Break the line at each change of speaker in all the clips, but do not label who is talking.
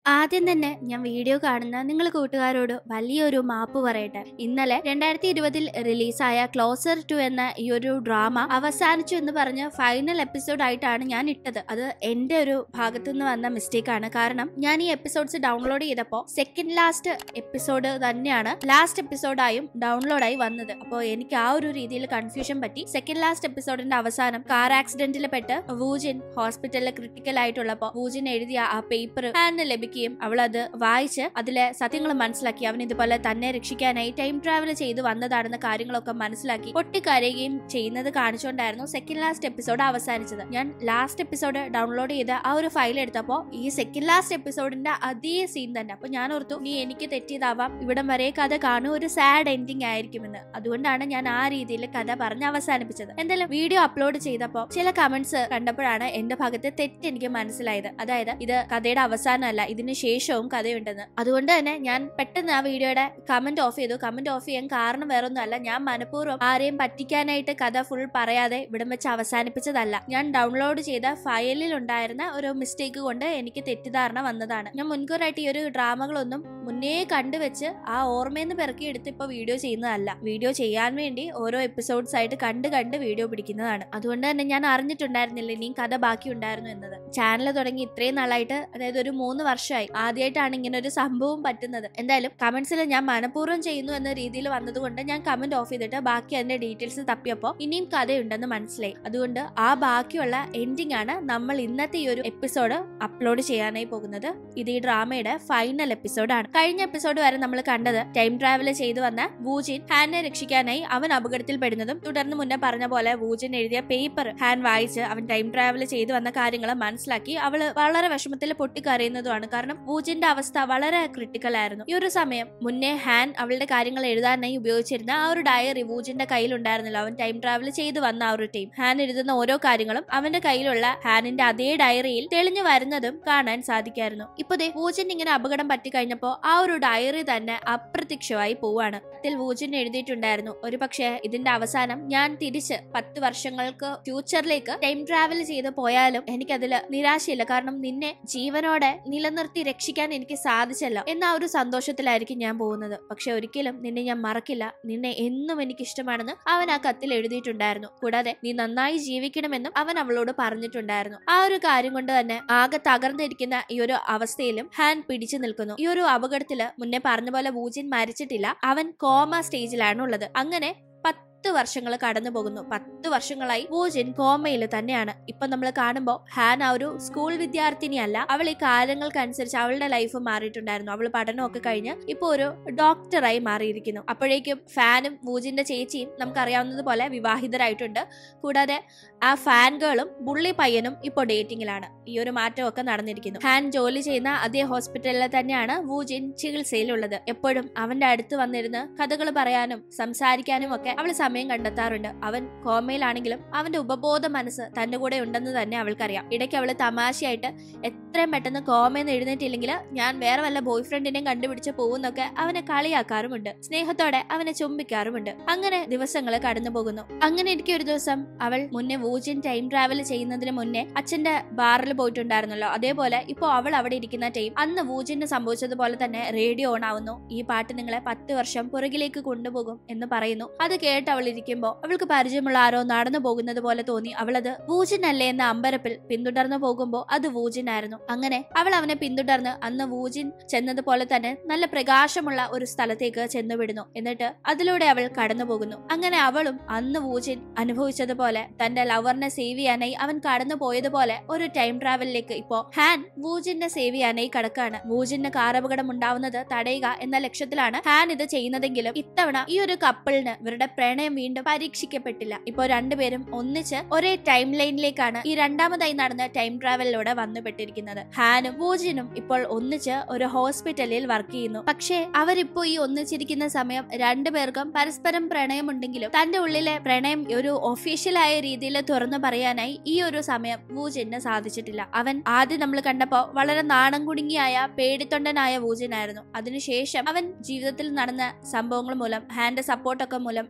ആദ്യം തന്നെ ഞാൻ വീഡിയോ കാണുന്ന നിങ്ങൾ കൂട്ടുകാരോട് വലിയൊരു മാപ്പ് പറയട്ടെ ഇന്നലെ രണ്ടായിരത്തി ഇരുപതിൽ റിലീസായ ക്ലോസർ ടു എന്ന ഈ ഒരു ഡ്രാമ അവസാനിച്ചു എന്ന് പറഞ്ഞ് ഫൈനൽ എപ്പിസോഡ് ആയിട്ടാണ് ഞാൻ ഇട്ടത് അത് എന്റെ ഒരു ഭാഗത്തു നിന്ന് വന്ന മിസ്റ്റേക്ക് ആണ് കാരണം ഞാൻ ഈ എപ്പിസോഡ്സ് ഡൗൺലോഡ് ചെയ്തപ്പോൾ സെക്കൻഡ് ലാസ്റ്റ് എപ്പിസോഡ് തന്നെയാണ് ലാസ്റ്റ് എപ്പിസോഡായും ഡൗൺലോഡായി വന്നത് അപ്പോൾ എനിക്ക് ആ ഒരു രീതിയിൽ കൺഫ്യൂഷൻ പറ്റി സെക്കൻഡ് ലാസ്റ്റ് എപ്പിസോഡിന്റെ അവസാനം കാർ ആക്സിഡന്റിൽ പെട്ട് വൂജിൻ ഹോസ്പിറ്റലിൽ ക്രിട്ടിക്കൽ ആയിട്ടുള്ളപ്പോൾ വൂജിൻ എഴുതിയ ആ പേപ്പർ ഹാൻഡ് ലഭിക്കുകയും അവൾ അത് വായിച്ച് അതിലെ സത്യങ്ങൾ മനസ്സിലാക്കി അവൻ ഇതുപോലെ തന്നെ രക്ഷിക്കാനായി ടൈം ട്രാവൽ ചെയ്ത് വന്നതാണെന്ന കാര്യങ്ങളൊക്കെ മനസ്സിലാക്കി പൊട്ടിക്കരയുകയും ചെയ്യുന്നത് കാണിച്ചുകൊണ്ടായിരുന്നു സെക്കൻഡ് ലാസ്റ്റ് എപ്പിസോഡ് അവസാനിച്ചത് ഞാൻ ലാസ്റ്റ് എപ്പിസോഡ് ഡൗൺലോഡ് ചെയ്ത് ആ ഒരു ഫയൽ എടുത്തപ്പോൾ ഈ സെക്കൻഡ് ലാസ്റ്റ് എപ്പിസോഡിന്റെ അതേ സീൻ തന്നെ അപ്പൊ ഞാൻ ഓർത്തു നീ എനിക്ക് തെറ്റിയതാവാം ഇവിടം വരെ കഥ കാണും ഒരു സാഡ് എൻഡിങ് ആയിരിക്കുമെന്ന് അതുകൊണ്ടാണ് ഞാൻ ആ രീതിയിൽ കഥ പറഞ്ഞ് അവസാനിപ്പിച്ചത് എന്തായാലും വീഡിയോ അപ്ലോഡ് ചെയ്തപ്പോൾ ചില കമന്റ്സ് കണ്ടപ്പോഴാണ് എന്റെ ഭാഗത്തെ തെറ്റ് എനിക്ക് മനസ്സിലായത് അതായത് ഇത് കഥയുടെ അവസാനമല്ല ഇതിന് ശേഷവും കഥയുണ്ടെന്ന് അതുകൊണ്ട് തന്നെ ഞാൻ പെട്ടെന്ന് ആ വീഡിയോയുടെ കമന്റ് ഓഫ് ചെയ്തു കമന്റ് ഓഫ് ചെയ്യാൻ കാരണം വേറൊന്നുമല്ല ഞാൻ മനഃപൂർവ്വം ആരെയും പറ്റിക്കാനായിട്ട് കഥ ഫുൾ പറയാതെ ഇവിടം വെച്ച് അവസാനിപ്പിച്ചതല്ല ഞാൻ ഡൗൺലോഡ് ചെയ്ത ഫയലിൽ ഉണ്ടായിരുന്ന ഒരു മിസ്റ്റേക്ക് കൊണ്ട് എനിക്ക് തെറ്റിദ്ധാരണ വന്നതാണ് ഞാൻ മുൻകൂറായിട്ട് ഈ ഒരു ഡ്രാമകളൊന്നും മുന്നേ കണ്ടുവെച്ച് ആ ഓർമ്മയെന്ന് പിറക്കി എടുത്ത് ഇപ്പൊ വീഡിയോ ചെയ്യുന്നതല്ല വീഡിയോ ചെയ്യാൻ വേണ്ടി ഓരോ എപ്പിസോഡ്സ് ആയിട്ട് കണ്ട് കണ്ട് വീഡിയോ പിടിക്കുന്നതാണ് അതുകൊണ്ട് തന്നെ ഞാൻ അറിഞ്ഞിട്ടുണ്ടായിരുന്നില്ല ഇനിയും കഥ ബാക്കി ഉണ്ടായിരുന്നു എന്നത് ചാനൽ തുടങ്ങി ഇത്രയും നാളായിട്ട് അതായത് ഒരു മൂന്ന് വർഷമായി ആദ്യമായിട്ടാണ് ഇങ്ങനെ ഒരു സംഭവം പറ്റുന്നത് എന്തായാലും കമന്റ്സിൽ ഞാൻ മനഃപൂർവ്വം ചെയ്യുന്നു എന്ന രീതിയിൽ വന്നതുകൊണ്ട് ഞാൻ കമന്റ് ഓഫ് ചെയ്തിട്ട് ബാക്കി അതിന്റെ ഡീറ്റെയിൽസ് തപ്പിയപ്പോൾ ഇനിയും കഥയുണ്ടെന്ന് മനസ്സിലായി അതുകൊണ്ട് ആ ബാക്കിയുള്ള എൻഡിംഗ് ആണ് നമ്മൾ ഇന്നത്തെ ഈ ഒരു എപ്പിസോഡ് അപ്ലോഡ് ചെയ്യാനായി പോകുന്നത് ഇത് ഈ ഡ്രാമയുടെ ഫൈനൽ എപ്പിസോഡാണ് കഴിഞ്ഞ എപ്പിസോഡ് വരെ നമ്മൾ കണ്ടത് ടൈം ട്രാവൽ ചെയ്തു വന്ന വൂജിൻ ഹാനെ രക്ഷിക്കാനായി അവൻ അപകടത്തിൽ പെടുന്നതും തുടർന്ന് മുന്നേ പറഞ്ഞ പോലെ വൂജിൻ എഴുതിയ പേപ്പർ ഹാൻ വായിച്ച് അവൻ ടൈം ട്രാവൽ ചെയ്തു വന്ന കാര്യങ്ങൾ മനസ്സിലാക്കി അവള് വളരെ വിഷമത്തിൽ പൊട്ടിക്കരയുന്നതുമാണ് കാരണം വൂജിന്റെ അവസ്ഥ വളരെ ക്രിട്ടിക്കൽ ആയിരുന്നു ഈ ഒരു സമയം മുന്നേ ഹാൻ അവളുടെ കാര്യങ്ങൾ എഴുതാനായി ഉപയോഗിച്ചിരുന്ന ആ ഒരു ഡയറി വൂജിന്റെ കയ്യിലുണ്ടായിരുന്നല്ലോ അവൻ ടൈം ട്രാവൽ ചെയ്തു വന്ന ആ ഒരു ടൈം ഹാൻ എഴുതുന്ന ഓരോ കാര്യങ്ങളും അവന്റെ കയ്യിലുള്ള ഹാനിന്റെ അതേ ഡയറിയിൽ തെളിഞ്ഞു വരുന്നതും കാണാൻ സാധിക്കായിരുന്നു ഇപ്പൊ ദേ വൂജിൻ ഇങ്ങനെ അപകടം പറ്റി കഴിഞ്ഞപ്പോ ആ ഒരു ഡയറി തന്നെ അപ്രത്യക്ഷമായി പോവാണ് ഇതിൽ വൂജിൻ എഴുതിയിട്ടുണ്ടായിരുന്നു ഒരു പക്ഷേ ഇതിന്റെ അവസാനം ഞാൻ തിരിച്ച് പത്ത് വർഷങ്ങൾക്ക് ഫ്യൂച്ചറിലേക്ക് ടൈം ട്രാവൽ ചെയ്ത് പോയാലും എനിക്കതിൽ നിരാശയില്ല കാരണം നിന്നെ ജീവനോടെ നിലനിർത്തി രക്ഷിക്കാൻ എനിക്ക് സാധിച്ചല്ലോ എന്ന ആ ഒരു സന്തോഷത്തിലായിരിക്കും ഞാൻ പോകുന്നത് പക്ഷെ ഒരിക്കലും നിന്നെ ഞാൻ മറക്കില്ല നിന്നെ എന്നും എനിക്ക് ഇഷ്ടമാണെന്ന് അവൻ ആ കത്തിൽ എഴുതിയിട്ടുണ്ടായിരുന്നു കൂടാതെ നീ നന്നായി ജീവിക്കണമെന്നും അവൻ അവളോട് പറഞ്ഞിട്ടുണ്ടായിരുന്നു ആ ഒരു കാര്യം കൊണ്ട് തന്നെ ആകെ തകർന്നിരിക്കുന്ന ഈ ഒരു അവസ്ഥയിലും ഹാൻ പിടിച്ചു നിൽക്കുന്നു ഈ ഒരു അപകടത്തില് മുന്നേ പറഞ്ഞ പോലെ വൂജിൻ മരിച്ചിട്ടില്ല അവൻ കോമ സ്റ്റേജിലാണ് ഉള്ളത് അങ്ങനെ പത്ത് വർഷങ്ങൾ കടന്നു പോകുന്നു പത്ത് വർഷങ്ങളായി വൂജിൻ കോമയിൽ തന്നെയാണ് ഇപ്പൊ നമ്മൾ കാണുമ്പോൾ ഹാൻ ആ ഒരു സ്കൂൾ വിദ്യാർത്ഥിനിയല്ല അവൾ ഈ കാലങ്ങൾക്കനുസരിച്ച് അവളുടെ ലൈഫ് മാറിയിട്ടുണ്ടായിരുന്നു അവൾ പഠനമൊക്കെ കഴിഞ്ഞ് ഇപ്പൊ ഒരു ഡോക്ടറായി മാറിയിരിക്കുന്നു അപ്പോഴേക്കും ഫാനും വൂജിന്റെ ചേച്ചിയും നമുക്കറിയാവുന്നത് പോലെ വിവാഹിതരായിട്ടുണ്ട് കൂടാതെ ആ ഫാൻ ഗേളും ബുള്ളി പയ്യനും ഇപ്പോൾ ഡേറ്റിംഗിലാണ് ഈ ഒരു മാറ്റമൊക്കെ നടന്നിരിക്കുന്നു ഹാൻ ജോലി ചെയ്യുന്ന അതേ ഹോസ്പിറ്റലിൽ തന്നെയാണ് വൂജിൻ ചികിത്സയിലുള്ളത് എപ്പോഴും അവന്റെ അടുത്ത് വന്നിരുന്ന് കഥകൾ പറയാനും സംസാരിക്കാനും ഒക്കെ അവൾ സമയം കണ്ടെത്താറുണ്ട് അവൻ കോമയിലാണെങ്കിലും അവന്റെ ഉപബോധ മനസ്സ് തന്റെ കൂടെ ഉണ്ടെന്ന് തന്നെ അവൾക്കറിയാം ഇടയ്ക്ക് അവള് തമാശയായിട്ട് എത്രയും പെട്ടെന്ന് കോമയെന്ന് എഴുന്നേറ്റില്ലെങ്കിൽ ഞാൻ വേറെ വല്ല ബോയ് ഫ്രണ്ടിനെയും കണ്ടുപിടിച്ച് പോകുന്നൊക്കെ അവനെ കളിയാക്കാറുമുണ്ട് സ്നേഹത്തോടെ അവനെ ചുംബിക്കാറുമുണ്ട് അങ്ങനെ ദിവസങ്ങൾ കടന്നു പോകുന്നു അങ്ങനെ ഇരിക്കെ ഒരു ദിവസം അവൾ മുന്നേ വൂജിൻ ടൈം ട്രാവൽ ചെയ്യുന്നതിന് മുന്നേ അച്ഛന്റെ ബാറിൽ പോയിട്ടുണ്ടായിരുന്നല്ലോ അതേപോലെ ഇപ്പൊ അവൾ അവിടെ ഇരിക്കുന്ന ടൈം അന്ന് വൂജിന് സംഭവിച്ചതുപോലെ തന്നെ റേഡിയോ ഓൺ ആവുന്നു ഈ പാട്ട് നിങ്ങളെ പത്ത് വർഷം പുറകിലേക്ക് കൊണ്ടുപോകും എന്ന് പറയുന്നു അത് കേട്ട് അവൾ ഇരിക്കുമ്പോൾ അവൾക്ക് പരിചയമുള്ള ആരോ നടന്നു പോകുന്നത് പോലെ തോന്നി അവളത് വൂജിൻ അല്ലേ എന്ന അമ്പരപ്പിൽ പിന്തുടർന്നു പോകുമ്പോൾ അത് വൂജിൻ ആയിരുന്നു അങ്ങനെ അവൾ അവനെ പിന്തുടർന്ന് അന്ന് വൂജിൻ ചെന്നതുപോലെ തന്നെ നല്ല പ്രകാശമുള്ള ഒരു സ്ഥലത്തേക്ക് ചെന്നുവിടുന്നു എന്നിട്ട് അതിലൂടെ അവൾ കടന്നു പോകുന്നു അങ്ങനെ അവളും അന്ന് വൂജിൻ അനുഭവിച്ചതുപോലെ തന്റെ ലവറിനെ സേവ് ചെയ്യാനായി അവൻ കടന്നു പോയതുപോലെ ഒരു ടൈം ട്രാവലിലേക്ക് ഇപ്പോ ഹാൻ വൂജിന്റെ സേവ് ചെയ്യാനായി കടക്കാണ് വൂജിന് കാർ അപകടം ഉണ്ടാവുന്നത് തടയുക എന്ന ലക്ഷ്യത്തിലാണ് ഹാൻ ഇത് ചെയ്യുന്നതെങ്കിലും ഇത്തവണ ഈ ഒരു കപ്പിളിന് ഇവരുടെ പ്രണയം വീണ്ടും പരീക്ഷിക്കപ്പെട്ടില്ല ഇപ്പോ രണ്ടുപേരും ഒന്നിച്ച് ഒരേ ടൈം ലൈനിലേക്കാണ് ഈ രണ്ടാമതായി നടന്ന ടൈം ട്രാവലിലൂടെ വന്നുപെട്ടിരിക്കുന്നത് ഹാനും വൂജിനും ഇപ്പോൾ ഒന്നിച്ച് ഒരു ഹോസ്പിറ്റലിൽ വർക്ക് ചെയ്യുന്നു പക്ഷേ അവരിപ്പോ ഈ ഒന്നിച്ചിരിക്കുന്ന സമയം രണ്ടുപേർക്കും പരസ്പരം പ്രണയമുണ്ടെങ്കിലും തന്റെ ഉള്ളിലെ പ്രണയം ഒരു ഒഫീഷ്യലായ രീതിയിൽ തുറന്നു പറയാനായി ഈ ഒരു സമയം വൂജിന് സാധിച്ചിട്ടില്ല അവൻ ആദ്യം നമ്മൾ കണ്ടപ്പോ വളരെ നാണം കുടുങ്ങിയായ പേടിത്തൊണ്ടനായ വൂജിനായിരുന്നു അതിനുശേഷം അവൻ ജീവിതത്തിൽ നടന്ന സംഭവങ്ങൾ മൂലം ഹാൻഡ് സപ്പോർട്ടൊക്കെ മൂലം അവളെ മിസ്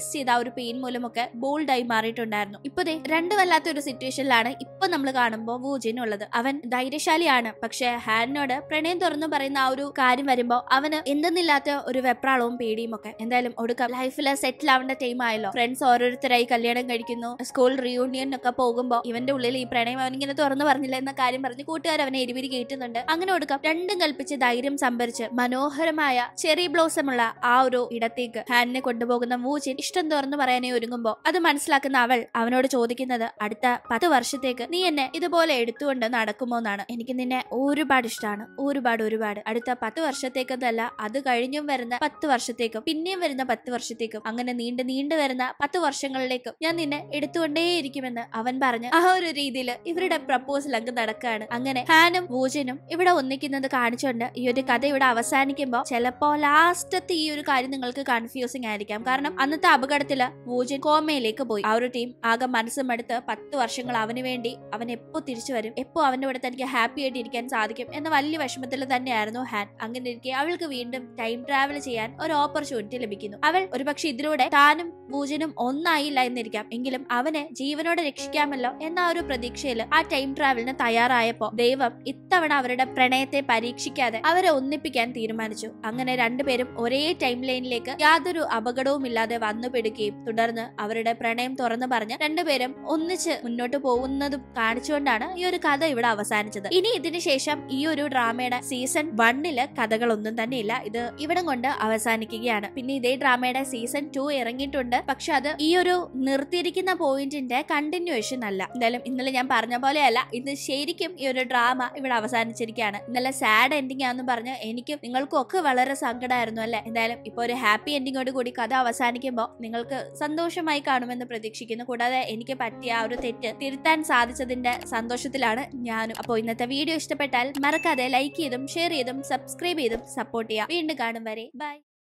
ഫേസ് ചെയ്ത ആ ഒരു പെയിൻ മൂലമൊക്കെ ബോൾഡായി മാറിയിട്ടുണ്ടായിരുന്നു ഇപ്പൊ ദേ രണ്ട് വല്ലാത്ത ഒരു സിറ്റുവേഷനിലാണ് ഇപ്പൊ നമ്മൾ കാണുമ്പോൾ വൂജിൻ ഉള്ളത് അവൻ ധൈര്യശാലിയാണ് പക്ഷെ ഹാനിനോട് പ്രണയം തുറന്നു പറയുന്ന ആ ഒരു കാര്യം വരുമ്പോ അവന് എന്തെന്നില്ലാത്ത ഒരു വെപ്രാളവും പേടിയും ഒക്കെ എന്തായാലും ഒടുക്കം ലൈഫിൽ സെറ്റിൽ ആവേണ്ട ടൈം ആയല്ലോ ഫ്രണ്ട്സ് ഓരോരുത്തരായി കല്യാണം കഴിക്കുന്നു സ്കൂൾ റീയൂണിയൻ ഒക്കെ പോകുമ്പോൾ ഇവന്റെ ഉള്ളിൽ ഈ പ്രണയം അവനിങ്ങനെ തുറന്നു പറഞ്ഞില്ല എന്ന കാര്യം പറഞ്ഞ് കൂട്ടുകാർ അവനെ എരിവിരി കയറ്റുന്നുണ്ട് അങ്ങനെ ഒടുക്കം രണ്ടും കൽപ്പിച്ച് ധൈര്യം സംഭരിച്ച് മനോഹരമായ ചെറി ബ്ലോസം ഉള്ള ആ ഒരു ഇടത്തേക്ക് ഹാനിനെ കൊണ്ടുപോകുന്ന വൂജിൻ ഇഷ്ടം തുറന്നു പറയാനേ ഒരുങ്ങുമ്പോ അത് മനസ്സിലാക്കുന്ന അവൾ അവനോട് ചോദിക്കുന്നത് അടുത്ത പത്ത് വർഷത്തേക്ക് നീ എന്നെ ഇതുപോലെ എടുത്തുകൊണ്ട് നടക്കുമോ എന്നാണ് എനിക്ക് നിന്നെ ഒരുപാട് ഇഷ്ടമാണ് ഒരുപാട് ഒരുപാട് അടുത്ത പത്ത് വർഷത്തേക്കെന്നല്ല അത് കഴിഞ്ഞും വരുന്ന പത്ത് വർഷത്തേക്കും പിന്നെയും വരുന്ന പത്ത് വർഷത്തേക്കും അങ്ങനെ നീണ്ടു നീണ്ടു വരുന്ന പത്ത് വർഷങ്ങളിലേക്കും ഞാൻ നിന്നെ എടുത്തുകൊണ്ടേയിരിക്കുമെന്ന് അവൻ പറഞ്ഞ് ആ ഒരു രീതിയിൽ ഇവരുടെ പ്രപ്പോസൽ അങ്ങ് നടക്കുകയാണ് അങ്ങനെ ഹാനും വൂജനും ഇവിടെ ഒന്നിക്കുന്നത് കാണിച്ചുകൊണ്ട് ഈ ഒരു കഥ ഇവിടെ അവസാനിക്കുമ്പോൾ ചിലപ്പോ ലാസ്റ്റത്തെ ഈ ഒരു കാര്യം നിങ്ങൾക്ക് കൺഫ്യൂസിംഗ് ആയിരിക്കാം കാരണം അന്നത്തെ അപകടത്തില് വൂജൻ കോമയിലേക്ക് പോയി ആ ഒരു ടീം ആകെ മനസ്സും എടുത്ത് പത്ത് വർഷങ്ങൾ അവന് വേണ്ടി അവൻ എപ്പോ തിരിച്ചു വരും എപ്പോ അവന്റെ കൂടെ തനിക്ക് ഹാപ്പി ആയിട്ട് ഇരിക്കാൻ സാധിക്കും എന്ന വലിയ വിഷമത്തിൽ തന്നെയായിരുന്നു ഹാൻ അങ്ങനെ ഇരിക്കെ അവൾക്ക് വീണ്ടും ടൈം ട്രാവൽ ചെയ്യാൻ ഒരു ഓപ്പർച്യൂണിറ്റി ലഭിക്കുന്നു അവൾ ഒരുപക്ഷെ ഇതിലൂടെ താനും വൂജനും ഒന്നായില്ല എന്നിരിക്കാം എങ്കിലും അവനെ ജീവനോടെ രക്ഷിക്കാമല്ലോ എന്ന ആ ഒരു പ്രതീക്ഷയിൽ ആ ടൈം ട്രാവലിന് തയ്യാറായപ്പോ ദൈവം ഇത്തവണ അവരുടെ പ്രണയത്തെ പരീക്ഷിക്കാതെ അവരെ ഒന്നിപ്പിക്കാൻ തീരുമാനിച്ചു അങ്ങനെ രണ്ടുപേരും ഒരേ ടൈം ലൈനിലേക്ക് യാതൊരു അപകടവും ഇല്ലാതെ വന്നുപെടുകയും തുടർന്ന് അവരുടെ പ്രണയം തുറന്നു പറഞ്ഞ് രണ്ടുപേരും ഒന്നിച്ച് മുന്നോട്ട് പോകുന്നതും കാണിച്ചുകൊണ്ടാണ് ഈ ഒരു കഥ ഇവിടെ അവസാനിച്ചത് ഇനി ഇതിന് ശേഷം ഈ ഒരു ഡ്രാമയുടെ സീസൺ വണ്ണില് കഥകളൊന്നും തന്നെ ഇല്ല ഇത് ഇവിടം കൊണ്ട് അവസാനിക്കുകയാണ് പിന്നെ ഇതേ ഡ്രാമയുടെ സീസൺ ടു ഇറങ്ങിയിട്ടുണ്ട് പക്ഷെ അത് ഈ ഒരു നിർത്തിയിരിക്കുന്ന പോയിന്റിന്റെ കണ്ടിന്യൂവേഷൻ അല്ല എന്തായാലും ഇന്നലെ ഞാൻ പറഞ്ഞ പോലെയല്ല ഇത് ശരിക്കും ഈ ഒരു ഡ്രാമ ഇവിടെ അവസാനിച്ചിരിക്കുകയാണ് ഇന്നലെ സാഡ് എൻഡിങ് ആണെന്ന് പറഞ്ഞ് എനിക്കും നിങ്ങൾക്കും ഒക്കെ വളരെ സങ്കടമായിരുന്നു അല്ലെ എന്തായാലും ഇപ്പൊ ഒരു ഹാപ്പി എൻഡിങ്ങോട് കൂടി കഥ അവസാനിക്കുമ്പോൾ നിങ്ങൾക്ക് സന്തോഷമായി കാണുമെന്ന് പ്രതീക്ഷിക്കുന്നു കൂടാതെ എനിക്ക് പറ്റിയ ആ ഒരു തെറ്റ് തിരുത്താൻ സാധിച്ചതിന്റെ സന്തോഷത്തിലാണ് ഞാനും അപ്പോൾ ഇന്നത്തെ വീഡിയോ ഇഷ്ടപ്പെട്ടാൽ മറക്കാതെ ലൈക്ക് ചെയ്തും ഷെയർ ചെയ്തും സബ്സ്ക്രൈബ് ചെയ്തും സപ്പോർട്ട് ചെയ്യാം വീണ്ടും കാണും വരെ ബൈ